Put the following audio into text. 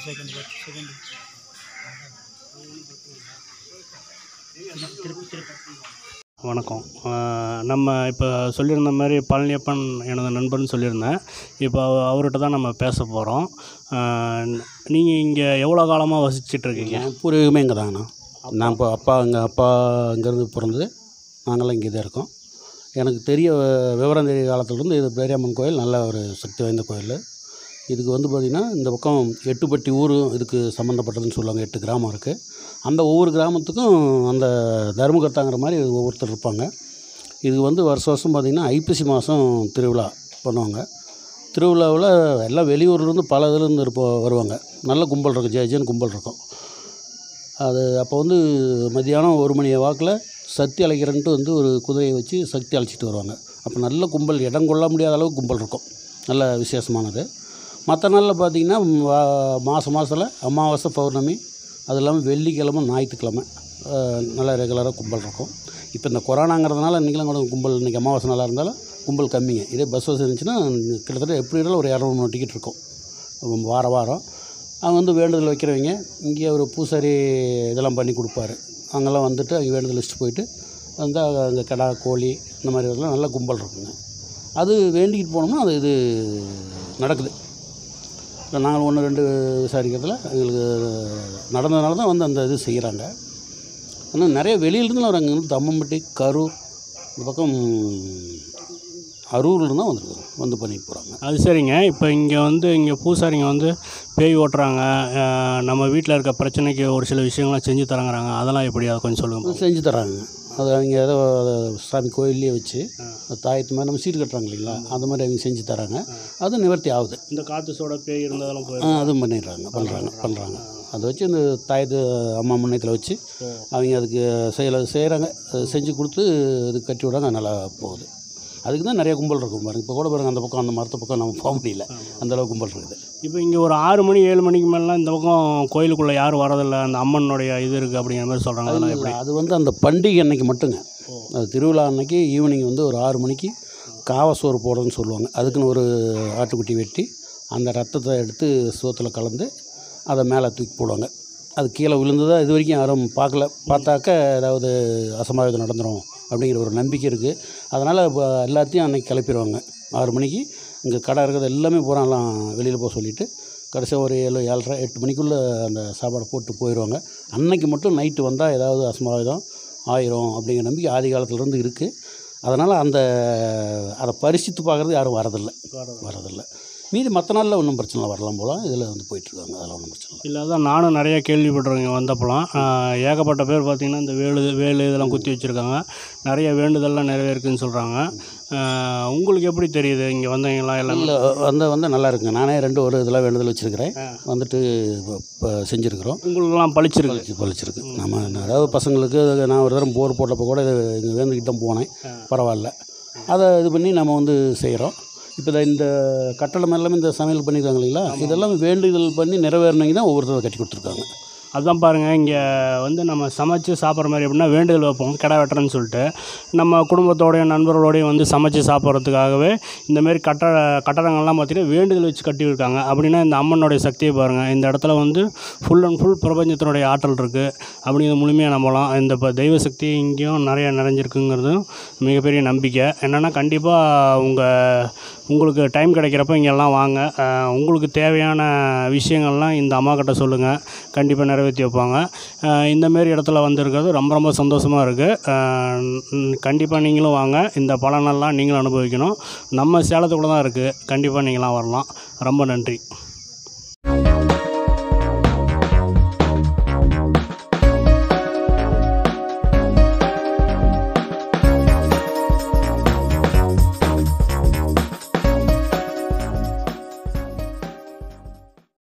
second பத்து second வணக்கம் ஆஹ் நம்ம இப்போ சொல்லியிருந்த மாதிரி பழனியப்பன் எனது நண்பர்னு சொல்லியிருந்தேன் இப்போ அவ- அவர்கிட்ட தான் நம்ம பேச போகிறோம் நீங்கள் இங்கே எவ்வளோ காலமாக வசிச்சிட்டு இருக்கீங்க என் பூர்வீகமே இங்கே தாங்கண்ணா நான் இப்போ அப்பா எங்கள் அப்பா இங்கேருந்து பிறந்தது நாங்களாம் இங்கே தான் இருக்கோம் எனக்கு தெரிய வ- விவரம் தெரிய காலத்துலேருந்து இது பேரியாம்மன் கோயில் நல்ல ஒரு சக்தி வாய்ந்த கோயில் இதுக்கு வந்து பார்த்திங்கன்னா இந்த பக்கம் எட்டுப்பட்டி ஊரும் இதுக்கு சம்மந்தப்பட்டதுன்னு சொல்லுவாங்க எட்டு கிராமம் இருக்குது அந்த ஒவ்வொரு கிராமத்துக்கும் அந்த தர்மகர்த்தாங்கிற மாதிரி ஒவ்வொருத்தர் இருப்பாங்க இதுக்கு வந்து வருஷம் வருஷம் பார்த்திங்கன்னா ஐப்பசி மாதம் திருவிழா பண்ணுவாங்க திருவிழாவில் எல்லாம் வெளியூர்லேருந்து பல இதுலேருந்து இருப்போ வருவாங்க நல்ல கும்பல் இருக்கும் ஜெய ஜெயன்னு கும்பல் இருக்கும் அது அப்போ வந்து மத்தியானம் ஒரு மணி வாக்கில் சக்தி அழைக்கிறன்ட்டு வந்து ஒரு குதிரையை வச்சு சக்தி அழைச்சிட்டு வருவாங்க அப்போ நல்ல கும்பல் இடம் கொள்ள முடியாத அளவுக்கு கும்பல் இருக்கும் நல்ல விசேஷமானது மற்ற நாளில் பார்த்திங்கன்னா மாதம் மாதத்தில் அமாவாசை பௌர்ணமி அது இல்லாமல் வெள்ளிக்கிழமை ஞாயிற்றுக்கிழமை அஹ், நல்லா ரெகுலராக கும்பல் இருக்கும் இப்போ இந்த கொரோனாங்கிறதுனால இன்றைக்கெலாம் கூட கும்பல் இன்றைக்கி அமாவாசை நாளாக இருந்தாலும் கும்பல் கம்மிங்க இதே பஸ் வசதி இருந்துச்சுன்னா கிட்டத்தட்ட எப்படி இருந்தாலும் ஒரு இரநூறு டிக்கெட் இருக்கும் வார வாரம் அவங்க வந்து வேண்டுதல் வைக்கிறவங்க இங்கே ஒரு பூசாரி இதெல்லாம் பண்ணி கொடுப்பாரு அங்கெல்லாம் வந்துட்டு அவங்க வேண்டுதல் வச்சுட்டு போயிட்டு வந்து அங்கே கடா கோழி இந்த மாதிரி இதெல்லாம் நல்ல கும்பல் இருக்குங்க அது வேண்டிக்கிட்டு போனோம்னா அது இது நடக்குது இப்போ நாங்கள் ஒன்று ரெண்டு விசாரிக்கிறதுல எங்களுக்கு நடந்ததுனால தான் வந்து அந்த இது செய்கிறாங்க ஆனால் நிறைய வெளியிலேருந்து வராங்க இங்க தம்மம்பட்டி கரூர் இந்த பக்கம் அரூர்லேருந்து தான் வந்துருக்குறோம் வந்து பண்ணிட்டு போகிறாங்க அது சரிங்க இப்போ இங்கே வந்து இங்கே பூசாரிங்க வந்து பேய் ஓட்டுறாங்க ஆஹ் நம்ம வீட்டில் இருக்க பிரச்சனைக்கு ஒரு சில விஷயங்கள்லாம் செஞ்சு தரங்கிறாங்க அதெல்லாம் எப்படி அதை கொஞ்சம் சொல்லுங்கள் செஞ்சு தராங்க அது அவங்க ஏதோ அதை சாமி கோயில்லையே வச்சு தாயத்து மாதிரி நம்ம சீட்டு கட்டுறாங்க இல்லைங்களா அந்த மாதிரி அவங்க செஞ்சு தராங்க அது நிவர்த்தி ஆகுது இந்த காற்று சோட பேய் இருந்ததெல்லாம் போய் ஆ, அதுவும் பண்ணிடுறாங்க பண்ணுறாங்க பண்ணுறாங்க அதை வச்சு இந்த தாயத்து அம்மா முன்னயத்தில் வச்சு அவங்க அதுக்கு செய்யல செய்கிறாங்க செஞ்சு கொடுத்து இது கட்டி விடாங்க நல்லா போகுது அதுக்கு தான் நிறைய கும்பல் இருக்கும் பாருங்க இப்போ கூட பாருங்க அந்த பக்கம் அந்த மரத்து பக்கம் நம்ம போக முடியல அந்த அளவுக்கு கும்பல் இருக்குது இப்போ இங்கே ஒரு ஆறு மணி ஏழு மணிக்கு மேலாம் இந்த பக்கம் கோயிலுக்குள்ளே யாரும் வரதில்லை அந்த அம்மனுடைய இது இருக்குது அப்படிங்கிற மாதிரி சொல்கிறாங்க அதெல்லாம் எப்படி அது வந்து அந்த பண்டிகை அன்னைக்கு மட்டுங்க அது திருவிழா அன்னைக்கு ஈவினிங் வந்து ஒரு ஆறு மணிக்கு காவசோறு போடுறதுன்னு சொல்லுவாங்க அதுக்குன்னு ஒரு ஆட்டுக்குட்டி வெட்டி அந்த ரத்தத்தை எடுத்து சோத்தில் கலந்து அதை மேலே தூக்கி போடுவாங்க அது கீழே விழுந்ததா இது வரைக்கும் யாரும் பார்க்கல பார்த்தாக்க ஏதாவது அசம்பாவிதம் நடந்துடும் அப்படிங்கிற ஒரு நம்பிக்கை இருக்குது அதனால் இப்போ எல்லாத்தையும் அன்னைக்கு கிளப்பிடுவாங்க ஆறு மணிக்கு இங்கே கடை இருக்கிறது எல்லாமே பூராலாம் வெளியில் போக சொல்லிவிட்டு கடைசியாக ஒரு ஏழு ஏழரை எட்டு மணிக்குள்ளே அந்த சாப்பாடை போட்டு போயிடுவாங்க அன்னைக்கு மட்டும் நைட்டு வந்தால் ஏதாவது அசம்பாவிதம் ஆயிரும் அப்படிங்கிற நம்பிக்கை ஆதி காலத்துலேருந்து இருக்குது அதனால் அந்த அதை பரிசித்து பார்க்குறது யாரும் வரதில்லை வரதில்லை மீதி மற்ற நாளில் ஒன்றும் பிரச்சனை இல்லை வரலாம் போகலாம் இதில் வந்து போயிட்டுருக்காங்க அதெல்லாம் ஒன்றும் பிரச்சனை இல்லை இல்லை அதான் நானும் நிறைய கேள்விப்பட்டிருக்கேன் வந்தப்பலாம் ஆஹ் ஏகப்பட்ட பேர் பார்த்திங்கன்னா இந்த வேலு வேலு இதெல்லாம் குத்தி வச்சுருக்காங்க நிறைய வேண்டுதல்லாம் நிறைவேறுக்குன்னு சொல்கிறாங்க உங்களுக்கு எப்படி தெரியுது இங்கே வந்தவங்களாம் எல்லாமே இல்லை வந்து வந்து நல்லா இருக்குங்க நானே ரெண்டு ஒரு இதெல்லாம் வேண்டுதல் வச்சுருக்கிறேன் வந்துட்டு இப்போ செஞ்சுருக்குறோம் உங்களுக்கெல்லாம் பளிச்சிருக்கு பழிச்சு பழிச்சிருக்கு நம்ம அதாவது பசங்களுக்கு நான் ஒரு தரம் போர் போட்டப்போ கூட இது இங்கே வேந்துக்கிட்டு தான் போனேன் பரவாயில்ல அதை இது பண்ணி நம்ம வந்து செய்கிறோம் இப்போ இந்த கட்டடம் எல்லாமே இந்த சமையல் பண்ணியிருக்காங்க இல்லைங்களா இதெல்லாம் வேண்டுதல் பண்ணி நிறைவேறினீங்க தான் ஒவ்வொருத்தரும் கட்டி கொடுத்துருக்காங்க அதான் பாருங்கள் இங்கே வந்து நம்ம சமைச்சு சாப்பிட்ற மாதிரி எப்படின்னா வேண்டுதல் வைப்போம் கிடா வெட்டுறேன்னு சொல்லிட்டு நம்ம குடும்பத்தோடையும் நண்பர்களோடையும் வந்து சமைச்சு சாப்பிட்றதுக்காகவே இந்தமாரி கட்டட கட்டடங்கள்லாம் பார்த்திங்கன்னா வேண்டுதல் வச்சு கட்டியிருக்காங்க அப்படின்னா இந்த அம்மனுடைய சக்தியை பாருங்கள் இந்த இடத்துல வந்து ஃபுல் அண்ட் ஃபுல் பிரபஞ்சத்தினுடைய ஆற்றல் இருக்குது அப்படிங்கிறது முழுமையாக நம்பலாம் இந்த இப்போ தெய்வ சக்தி இங்கேயும் நிறைய நிறைஞ்சிருக்குங்கிறதும் மிகப்பெரிய நம்பிக்கை என்னென்னா கண்டிப்பாக உங்கள் உங்களுக்கு டைம் கிடைக்கிறப்ப இங்கெல்லாம் வாங்க அஹ் உங்களுக்கு தேவையான விஷயங்கள்லாம் இந்த அம்மா கிட்ட சொல்லுங்கள் கண்டிப்பாக நிறைவேற்றி வைப்பாங்க அஹ் இந்த மாரி இடத்துல வந்திருக்கிறது ரொம்ப ரொம்ப சந்தோஷமாக இருக்குது கண்டிப்பாக நீங்களும் வாங்க இந்த பலனெல்லாம் நீங்களும் அனுபவிக்கணும் நம்ம சேலத்துக்குள்ள தான் இருக்குது கண்டிப்பாக நீங்களாம் வரலாம் ரொம்ப நன்றி